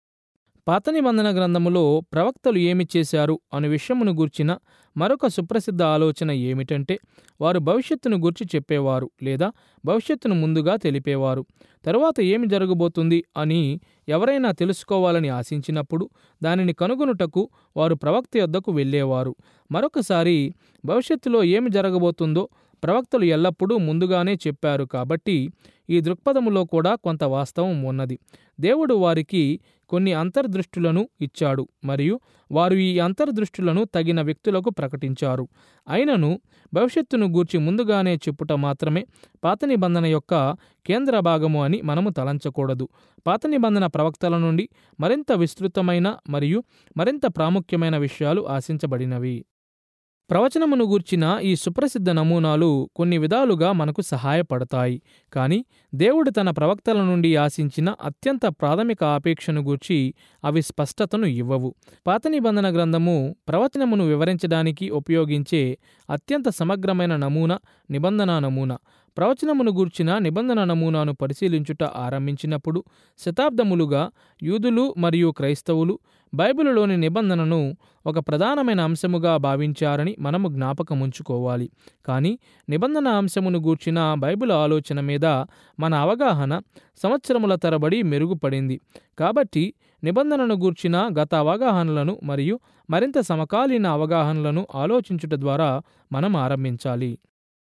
పాత నిబంధన గ్రంథములో ప్రవక్తలు ఏమి చేశారు అనే విషయమును గూర్చిన మరొక సుప్రసిద్ధ ఆలోచన ఏమిటంటే వారు భవిష్యత్తును గూర్చి చెప్పేవారు లేదా భవిష్యత్తును ముందుగా తెలిపేవారు తరువాత ఏమి జరగబోతుంది అని ఎవరైనా తెలుసుకోవాలని ఆశించినప్పుడు దానిని కనుగొనుటకు వారు ప్రవక్త యొద్దకు వెళ్ళేవారు మరొకసారి భవిష్యత్తులో ఏమి జరగబోతుందో ప్రవక్తలు ఎల్లప్పుడూ ముందుగానే చెప్పారు కాబట్టి ఈ దృక్పథములో కూడా కొంత వాస్తవం ఉన్నది దేవుడు వారికి కొన్ని అంతర్దృష్టులను ఇచ్చాడు మరియు వారు ఈ అంతర్దృష్టులను తగిన వ్యక్తులకు ప్రకటించారు అయినను భవిష్యత్తును గూర్చి ముందుగానే చెప్పుట మాత్రమే పాత నిబంధన యొక్క కేంద్ర భాగము అని మనము తలంచకూడదు పాత నిబంధన ప్రవక్తల నుండి మరింత విస్తృతమైన మరియు మరింత ప్రాముఖ్యమైన విషయాలు ఆశించబడినవి ప్రవచనమును గూర్చిన ఈ సుప్రసిద్ధ నమూనాలు కొన్ని విధాలుగా మనకు సహాయపడతాయి కానీ దేవుడు తన ప్రవక్తల నుండి ఆశించిన అత్యంత ప్రాథమిక ఆపేక్షను గూర్చి అవి స్పష్టతను ఇవ్వవు పాత నిబంధన గ్రంథము ప్రవచనమును వివరించడానికి ఉపయోగించే అత్యంత సమగ్రమైన నమూనా నిబంధన నమూనా ప్రవచనమును గూర్చిన నిబంధన నమూనాను పరిశీలించుట ఆరంభించినప్పుడు శతాబ్దములుగా యూదులు మరియు క్రైస్తవులు బైబిలులోని నిబంధనను ఒక ప్రధానమైన అంశముగా భావించారని మనము జ్ఞాపకముంచుకోవాలి కానీ నిబంధన అంశమును గూర్చిన బైబిల్ ఆలోచన మీద మన అవగాహన సంవత్సరముల తరబడి మెరుగుపడింది కాబట్టి నిబంధనను గూర్చిన గత అవగాహనలను మరియు మరింత సమకాలీన అవగాహనలను ఆలోచించుట ద్వారా మనం ఆరంభించాలి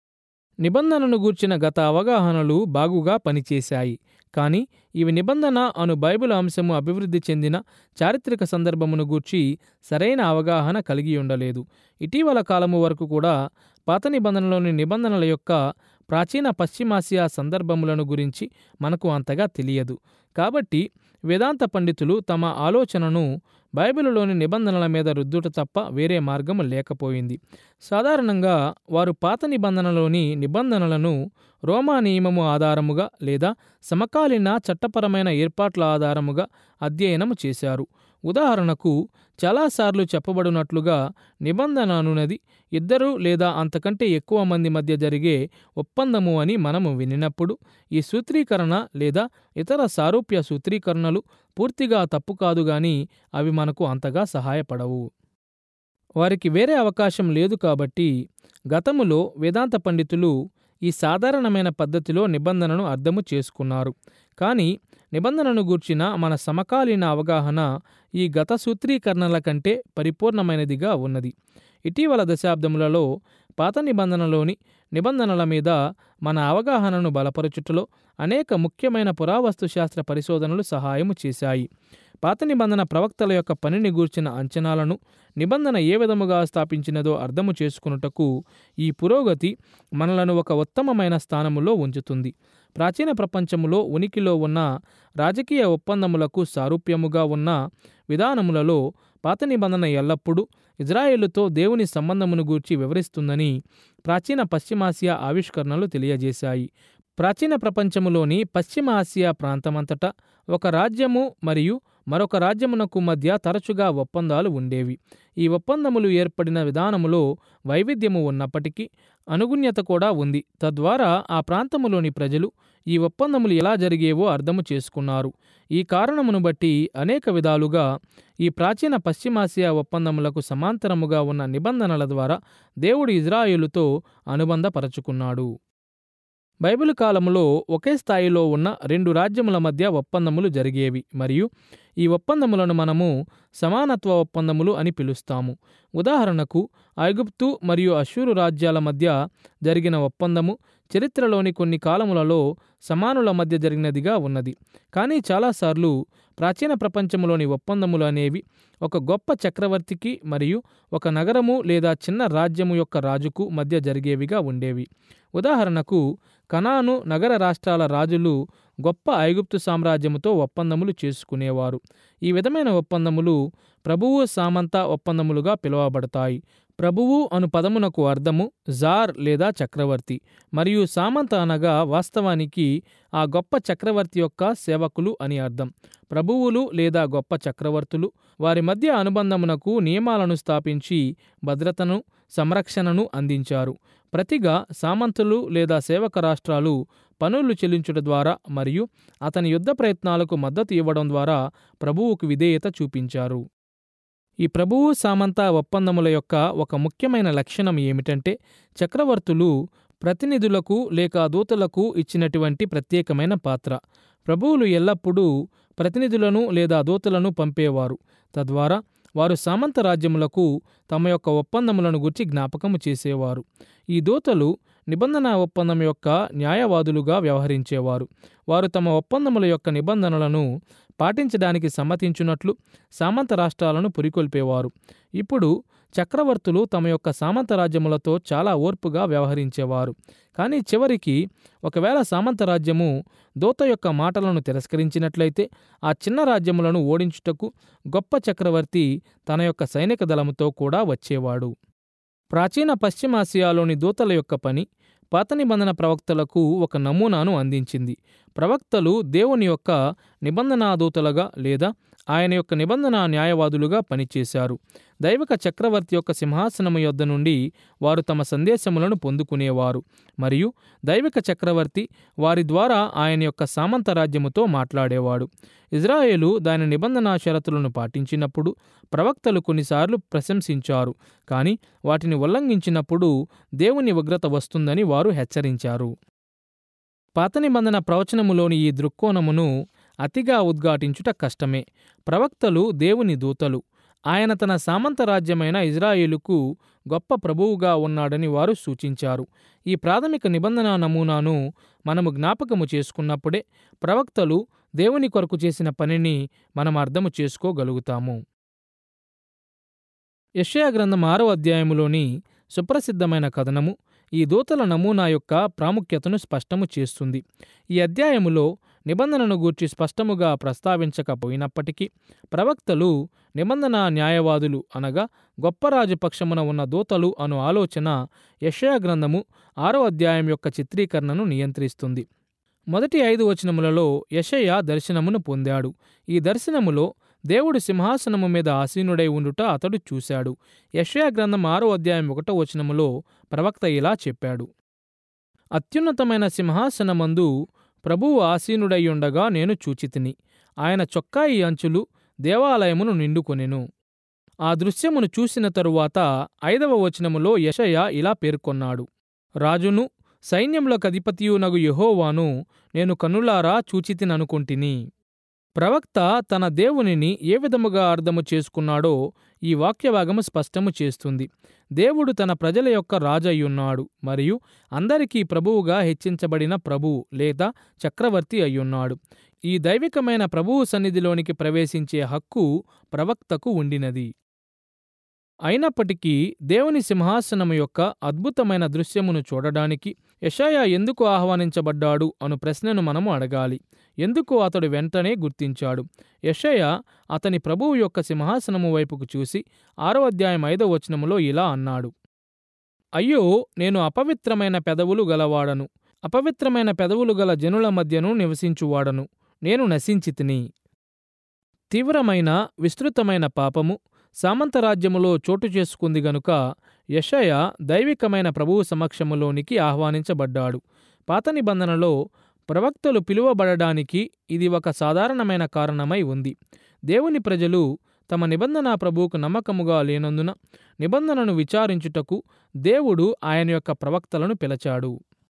నిబంధనను గూర్చిన గత అవగాహనలు బాగుగా పనిచేశాయి కానీ ఇవి నిబంధన అను బైబిల్ అంశము అభివృద్ధి చెందిన చారిత్రక సందర్భమును గూర్చి సరైన అవగాహన కలిగి ఉండలేదు ఇటీవల కాలము వరకు కూడా పాత నిబంధనలోని నిబంధనల యొక్క ప్రాచీన పశ్చిమాసియా సందర్భములను గురించి మనకు అంతగా తెలియదు కాబట్టి వేదాంత పండితులు తమ ఆలోచనను బైబిలులోని నిబంధనల మీద రుద్దుట తప్ప వేరే మార్గం లేకపోయింది సాధారణంగా వారు పాత నిబంధనలోని నిబంధనలను రోమా నియమము ఆధారముగా లేదా సమకాలీన చట్టపరమైన ఏర్పాట్ల ఆధారముగా అధ్యయనము చేశారు ఉదాహరణకు చాలాసార్లు చెప్పబడినట్లుగా నిబంధన అనునది ఇద్దరు లేదా అంతకంటే ఎక్కువ మంది మధ్య జరిగే ఒప్పందము అని మనము వినినప్పుడు ఈ సూత్రీకరణ లేదా ఇతర సారూప్య సూత్రీకరణలు పూర్తిగా తప్పు కాదు గాని అవి మనకు అంతగా సహాయపడవు వారికి వేరే అవకాశం లేదు కాబట్టి గతములో వేదాంత పండితులు ఈ సాధారణమైన పద్ధతిలో నిబంధనను అర్థము చేసుకున్నారు కానీ నిబంధనను గూర్చిన మన సమకాలీన అవగాహన ఈ గత సూత్రీకరణల కంటే పరిపూర్ణమైనదిగా ఉన్నది ఇటీవల దశాబ్దములలో పాత నిబంధనలోని నిబంధనల మీద మన అవగాహనను బలపరచుటలో అనేక ముఖ్యమైన పురావస్తు శాస్త్ర పరిశోధనలు సహాయము చేశాయి పాత నిబంధన ప్రవక్తల యొక్క పనిని గూర్చిన అంచనాలను నిబంధన ఏ విధముగా స్థాపించినదో అర్థము చేసుకున్నటకు ఈ పురోగతి మనలను ఒక ఉత్తమమైన స్థానములో ఉంచుతుంది ప్రాచీన ప్రపంచములో ఉనికిలో ఉన్న రాజకీయ ఒప్పందములకు సారూప్యముగా ఉన్న విధానములలో పాత నిబంధన ఎల్లప్పుడూ ఇజ్రాయేలుతో దేవుని సంబంధమును గూర్చి వివరిస్తుందని ప్రాచీన పశ్చిమాసియా ఆవిష్కరణలు తెలియజేశాయి ప్రాచీన ప్రపంచములోని పశ్చిమ ఆసియా ప్రాంతమంతటా ఒక రాజ్యము మరియు మరొక రాజ్యమునకు మధ్య తరచుగా ఒప్పందాలు ఉండేవి ఈ ఒప్పందములు ఏర్పడిన విధానములో వైవిధ్యము ఉన్నప్పటికీ అనుగుణ్యత కూడా ఉంది తద్వారా ఆ ప్రాంతములోని ప్రజలు ఈ ఒప్పందములు ఎలా జరిగేవో అర్థము చేసుకున్నారు ఈ కారణమును బట్టి అనేక విధాలుగా ఈ ప్రాచీన పశ్చిమాసియా ఒప్పందములకు సమాంతరముగా ఉన్న నిబంధనల ద్వారా దేవుడు ఇజ్రాయేలుతో అనుబంధపరచుకున్నాడు బైబిల్ కాలములో ఒకే స్థాయిలో ఉన్న రెండు రాజ్యముల మధ్య ఒప్పందములు జరిగేవి మరియు ఈ ఒప్పందములను మనము సమానత్వ ఒప్పందములు అని పిలుస్తాము ఉదాహరణకు ఐగుప్తు మరియు అషూరు రాజ్యాల మధ్య జరిగిన ఒప్పందము చరిత్రలోని కొన్ని కాలములలో సమానుల మధ్య జరిగినదిగా ఉన్నది కానీ చాలాసార్లు ప్రాచీన ప్రపంచంలోని ఒప్పందములు అనేవి ఒక గొప్ప చక్రవర్తికి మరియు ఒక నగరము లేదా చిన్న రాజ్యము యొక్క రాజుకు మధ్య జరిగేవిగా ఉండేవి ఉదాహరణకు కనాను నగర రాష్ట్రాల రాజులు గొప్ప ఐగుప్తు సామ్రాజ్యముతో ఒప్పందములు చేసుకునేవారు ఈ విధమైన ఒప్పందములు ప్రభువు సామంత ఒప్పందములుగా పిలువబడతాయి ప్రభువు అను పదమునకు అర్థము జార్ లేదా చక్రవర్తి మరియు సామంత అనగా వాస్తవానికి ఆ గొప్ప చక్రవర్తి యొక్క సేవకులు అని అర్థం ప్రభువులు లేదా గొప్ప చక్రవర్తులు వారి మధ్య అనుబంధమునకు నియమాలను స్థాపించి భద్రతను సంరక్షణను అందించారు ప్రతిగా సామంతులు లేదా సేవక రాష్ట్రాలు పనులు చెల్లించుట ద్వారా మరియు అతని యుద్ధ ప్రయత్నాలకు మద్దతు ఇవ్వడం ద్వారా ప్రభువుకు విధేయత చూపించారు ఈ ప్రభువు సామంత ఒప్పందముల యొక్క ఒక ముఖ్యమైన లక్షణం ఏమిటంటే చక్రవర్తులు ప్రతినిధులకు లేక దూతలకు ఇచ్చినటువంటి ప్రత్యేకమైన పాత్ర ప్రభువులు ఎల్లప్పుడూ ప్రతినిధులను లేదా దూతలను పంపేవారు తద్వారా వారు సామంత రాజ్యములకు తమ యొక్క ఒప్పందములను గుర్చి జ్ఞాపకము చేసేవారు ఈ దూతలు నిబంధన ఒప్పందం యొక్క న్యాయవాదులుగా వ్యవహరించేవారు వారు తమ ఒప్పందముల యొక్క నిబంధనలను పాటించడానికి సమ్మతించున్నట్లు సామంత రాష్ట్రాలను పురికొల్పేవారు ఇప్పుడు చక్రవర్తులు తమ యొక్క సామంత రాజ్యములతో చాలా ఓర్పుగా వ్యవహరించేవారు కానీ చివరికి ఒకవేళ సామంత రాజ్యము దూత యొక్క మాటలను తిరస్కరించినట్లయితే ఆ చిన్న రాజ్యములను ఓడించుటకు గొప్ప చక్రవర్తి తన యొక్క సైనిక దళముతో కూడా వచ్చేవాడు ప్రాచీన పశ్చిమాసియాలోని దూతల యొక్క పని పాత నిబంధన ప్రవక్తలకు ఒక నమూనాను అందించింది ప్రవక్తలు దేవుని యొక్క నిబంధనాదూతలుగా లేదా ఆయన యొక్క నిబంధన న్యాయవాదులుగా పనిచేశారు దైవిక చక్రవర్తి యొక్క సింహాసనము యొద్ద నుండి వారు తమ సందేశములను పొందుకునేవారు మరియు దైవిక చక్రవర్తి వారి ద్వారా ఆయన యొక్క సామంత రాజ్యముతో మాట్లాడేవాడు ఇజ్రాయేలు దాని నిబంధన షరతులను పాటించినప్పుడు ప్రవక్తలు కొన్నిసార్లు ప్రశంసించారు కానీ వాటిని ఉల్లంఘించినప్పుడు దేవుని ఉగ్రత వస్తుందని వారు హెచ్చరించారు పాత నిబంధన ప్రవచనములోని ఈ దృక్కోణమును అతిగా ఉద్ఘాటించుట కష్టమే ప్రవక్తలు దేవుని దూతలు ఆయన తన సామంత రాజ్యమైన ఇజ్రాయేలుకు గొప్ప ప్రభువుగా ఉన్నాడని వారు సూచించారు ఈ ప్రాథమిక నిబంధన నమూనాను మనము జ్ఞాపకము చేసుకున్నప్పుడే ప్రవక్తలు దేవుని కొరకు చేసిన పనిని మనం అర్థము చేసుకోగలుగుతాము యెషయా గ్రంథం ఆరో అధ్యాయములోని సుప్రసిద్ధమైన కథనము ఈ దూతల నమూనా యొక్క ప్రాముఖ్యతను స్పష్టము చేస్తుంది ఈ అధ్యాయములో నిబంధనను గూర్చి స్పష్టముగా ప్రస్తావించకపోయినప్పటికీ ప్రవక్తలు నిబంధన న్యాయవాదులు అనగా గొప్పరాజు పక్షమున ఉన్న దూతలు అను ఆలోచన యెషయా గ్రంథము ఆరో అధ్యాయం యొక్క చిత్రీకరణను నియంత్రిస్తుంది మొదటి ఐదు వచనములలో యెషయా దర్శనమును పొందాడు ఈ దర్శనములో దేవుడు సింహాసనము మీద ఆసీనుడై ఉండుట అతడు చూశాడు యెషయా గ్రంథం ఆరో అధ్యాయం ఒకటో వచనములో ప్రవక్త ఇలా చెప్పాడు అత్యున్నతమైన సింహాసనమందు ప్రభువు ఆసీనుడయ్యుండగా నేను చూచితిని ఆయన చొక్కాయి అంచులు దేవాలయమును నిండుకొనెను ఆ దృశ్యమును చూసిన తరువాత ఐదవ వచనములో యెషయా ఇలా పేర్కొన్నాడు రాజును సైన్యములకు అధిపతియునగు యెహోవాను నేను కన్నులారా చూచితిననుకొంటిని ప్రవక్త తన దేవునిని ఏ విధముగా అర్థము చేసుకున్నాడో ఈ వాక్యభాగము స్పష్టము చేస్తుంది దేవుడు తన ప్రజల యొక్క రాజయ్యున్నాడు మరియు అందరికీ ప్రభువుగా హెచ్చించబడిన ప్రభువు లేదా చక్రవర్తి అయ్యున్నాడు ఈ దైవికమైన ప్రభువు సన్నిధిలోనికి ప్రవేశించే హక్కు ప్రవక్తకు ఉండినది అయినప్పటికీ దేవుని సింహాసనము యొక్క అద్భుతమైన దృశ్యమును చూడడానికి యెషయా ఎందుకు ఆహ్వానించబడ్డాడు అను ప్రశ్నను మనము అడగాలి ఎందుకు అతడు వెంటనే గుర్తించాడు యెషయా అతని ప్రభువు యొక్క సింహాసనము వైపుకు చూసి ఆరో అధ్యాయం ఐదో వచనములో ఇలా అన్నాడు అయ్యో నేను అపవిత్రమైన పెదవులు గలవాడను అపవిత్రమైన పెదవులు గల జనుల మధ్యను నివసించువాడను నేను నశించితిని తీవ్రమైన విస్తృతమైన పాపము సామంతరాజ్యములో చోటు చేసుకుంది గనుక యెషయ దైవికమైన ప్రభువు సమక్షములోనికి ఆహ్వానించబడ్డాడు పాత నిబంధనలో ప్రవక్తలు పిలువబడడానికి ఇది ఒక సాధారణమైన కారణమై ఉంది దేవుని ప్రజలు తమ నిబంధన ప్రభువుకు నమ్మకముగా లేనందున నిబంధనను విచారించుటకు దేవుడు ఆయన యొక్క ప్రవక్తలను పిలచాడు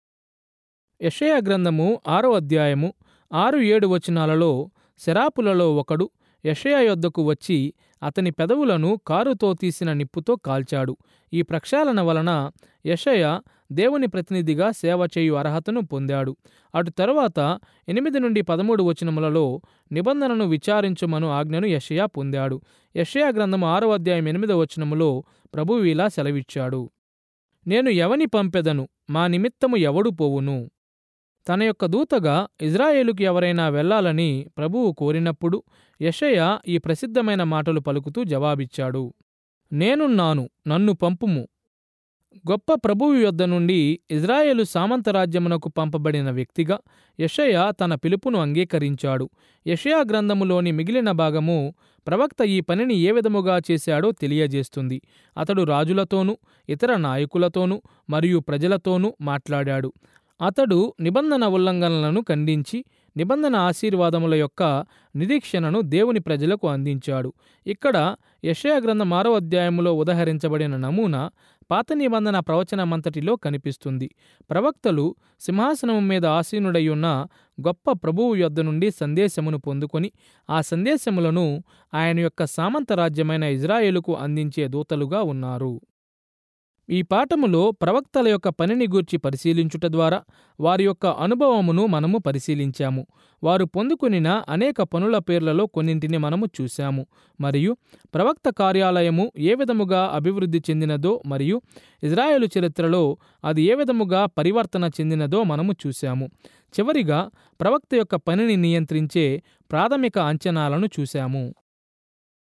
యెషయ గ్రంథము ఆరో అధ్యాయము ఆరు ఏడు వచనాలలో శరాపులలో ఒకడు యెషయా యొద్దకు వచ్చి అతని పెదవులను కారుతో తీసిన నిప్పుతో కాల్చాడు ఈ ప్రక్షాళన వలన యెషయ దేవుని ప్రతినిధిగా సేవ చేయు అర్హతను పొందాడు అటు తరువాత ఎనిమిది నుండి పదమూడు వచనములలో నిబంధనను విచారించుమను ఆజ్ఞను యెషయా పొందాడు యెషయా గ్రంథం ఆరో అధ్యాయం ఎనిమిదవ వచనములో ప్రభువు ఇలా సెలవిచ్చాడు నేను ఎవని పంపెదను మా నిమిత్తము ఎవడు పోవును తన యొక్క దూతగా ఇజ్రాయేలుకి ఎవరైనా వెళ్ళాలని ప్రభువు కోరినప్పుడు యెషయ ఈ ప్రసిద్ధమైన మాటలు పలుకుతూ జవాబిచ్చాడు నేనున్నాను నన్ను పంపుము గొప్ప ప్రభువు యొద్ద నుండి ఇజ్రాయేలు సామంతరాజ్యమునకు పంపబడిన వ్యక్తిగా యెషయ తన పిలుపును అంగీకరించాడు యెషయా గ్రంథములోని మిగిలిన భాగము ప్రవక్త ఈ పనిని ఏ విధముగా చేశాడో తెలియజేస్తుంది అతడు రాజులతోనూ ఇతర నాయకులతోనూ మరియు ప్రజలతోనూ మాట్లాడాడు అతడు నిబంధన ఉల్లంఘనలను ఖండించి నిబంధన ఆశీర్వాదముల యొక్క నిరీక్షణను దేవుని ప్రజలకు అందించాడు ఇక్కడ యెషయా గ్రంథం ఆరో అధ్యాయములో ఉదహరించబడిన నమూనా పాత నిబంధన ప్రవచనమంతటిలో కనిపిస్తుంది ప్రవక్తలు సింహాసనము మీద ఆసీనుడయ్యున్న గొప్ప ప్రభువు యొద్ద నుండి సందేశమును పొందుకొని ఆ సందేశములను ఆయన యొక్క సామంత రాజ్యమైన ఇజ్రాయేలుకు అందించే దూతలుగా ఉన్నారు ఈ పాఠములో ప్రవక్తల యొక్క పనిని గూర్చి పరిశీలించుట ద్వారా వారి యొక్క అనుభవమును మనము పరిశీలించాము వారు పొందుకునిన అనేక పనుల పేర్లలో కొన్నింటిని మనము చూశాము మరియు ప్రవక్త కార్యాలయము ఏ విధముగా అభివృద్ధి చెందినదో మరియు ఇజ్రాయేలు చరిత్రలో అది ఏ విధముగా పరివర్తన చెందినదో మనము చూశాము చివరిగా ప్రవక్త యొక్క పనిని నియంత్రించే ప్రాథమిక అంచనాలను చూశాము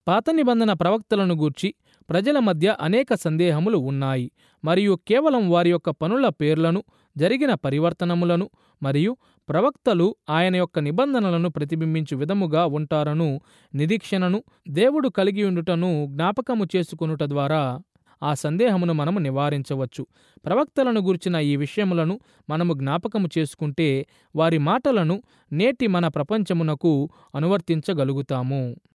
పాత నిబంధన ప్రవక్తలను గూర్చి ప్రజల మధ్య అనేక సందేహములు ఉన్నాయి మరియు కేవలం వారి యొక్క పనుల పేర్లను జరిగిన పరివర్తనములను మరియు ప్రవక్తలు ఆయన యొక్క నిబంధనలను ప్రతిబింబించు విధముగా ఉంటారను నిరీక్షణను దేవుడు కలిగి ఉండుటను జ్ఞాపకము చేసుకొనుట ద్వారా ఆ సందేహమును మనము నివారించవచ్చు ప్రవక్తలను గుర్చిన ఈ విషయములను మనము జ్ఞాపకము చేసుకుంటే వారి మాటలను నేటి మన ప్రపంచమునకు అనువర్తించగలుగుతాము